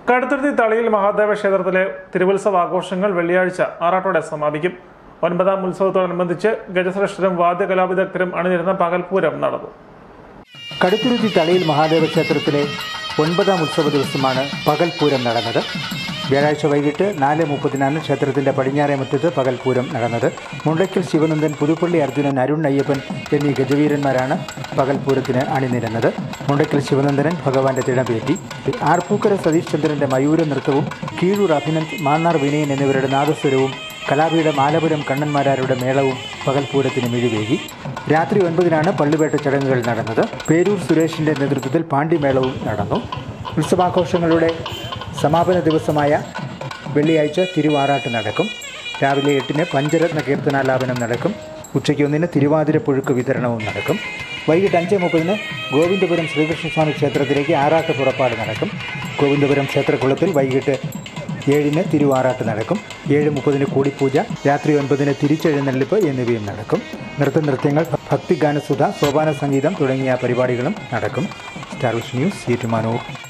കടുത്തുരുത്തി തളിയിൽ മഹാദേവ ക്ഷേത്രത്തിലെ തിരുവുത്സവ ആഘോഷങ്ങൾ വെള്ളിയാഴ്ച ആറാട്ടോടെ സമാപിക്കും ഒൻപതാം ഉത്സവത്തോടനുബന്ധിച്ച് ഗജശ്രേഷ്ഠരും വാദ്യകലാവിദഗ്ധരും അണിനിരുന്ന പകൽപൂരം നടന്നു കടുത്തുരുത്തി തളിയിൽ മഹാദേവ ക്ഷേത്രത്തിലെ ഒൻപതാം ഉത്സവ ദിവസമാണ് പകൽപൂരം നടന്നത് വ്യാഴാഴ്ച വൈകിട്ട് നാല് മുപ്പതിനാണ് ക്ഷേത്രത്തിന്റെ പടിഞ്ഞാറേ മുറ്റത്ത് പകൽപൂരം നടന്നത് മുണ്ടയ്ക്കൽ ശിവനന്ദൻ പുതുപ്പള്ളി അർജുനൻ അരുൺ അയ്യപ്പൻ എന്നീ ഗജവീരന്മാരാണ് പകൽപൂരത്തിന് അണിനിരുന്നത് മുണ്ടയ്ക്കൽ ശിവനന്ദനൻ ഭഗവാന്റെ തിടമ്പേറ്റി ആർപ്പൂക്കര സതീഷ് ചന്ദ്രന്റെ മയൂര നൃത്തവും കീഴൂർ അഭിനന്ദ് മാന്നാർ വിനയൻ എന്നിവരുടെ നാദസ്വരവും കലാപീഠം ആലപുരം കണ്ണന്മാരാരുടെ മേളവും പകൽപൂരത്തിന് മിഴിവേകി രാത്രി ഒൻപതിനാണ് പള്ളിവേട്ട ചടങ്ങുകൾ നടന്നത് പേരൂർ സുരേഷിന്റെ നേതൃത്വത്തിൽ പാണ്ഡിമേളവും നടന്നു ഉത്സവാഘോഷങ്ങളുടെ സമാപന ദിവസമായ വെള്ളിയാഴ്ച തിരുവാറാട്ട് നടക്കും രാവിലെ എട്ടിന് പഞ്ചരത്ന കീർത്തനാലാപനം നടക്കും ഉച്ചയ്ക്ക് ഒന്നിന് തിരുവാതിര പുഴുക്ക് വിതരണവും നടക്കും വൈകിട്ട് അഞ്ച് മുപ്പതിന് ഗോവിന്ദപുരം ശ്രീകൃഷ്ണസ്വാമി ക്ഷേത്രത്തിലേക്ക് ആറാട്ട് പുറപ്പാട് നടക്കും ഗോവിന്ദപുരം ക്ഷേത്രക്കുളത്തിൽ വൈകിട്ട് ഏഴിന് തിരുവാറാട്ട് നടക്കും ഏഴ് മുപ്പതിന് കൂടിപ്പൂജ രാത്രി ഒൻപതിന് തിരിച്ചെഴുന്നള്ളിപ്പ് എന്നിവയും നടക്കും നൃത്തനൃത്യങ്ങൾ ഭക്തിഗാനസുധ സോപാന സംഗീതം തുടങ്ങിയ പരിപാടികളും നടക്കും സ്റ്റാർ വിഷൻ ന്യൂസ് ഏറ്റുമാനൂർ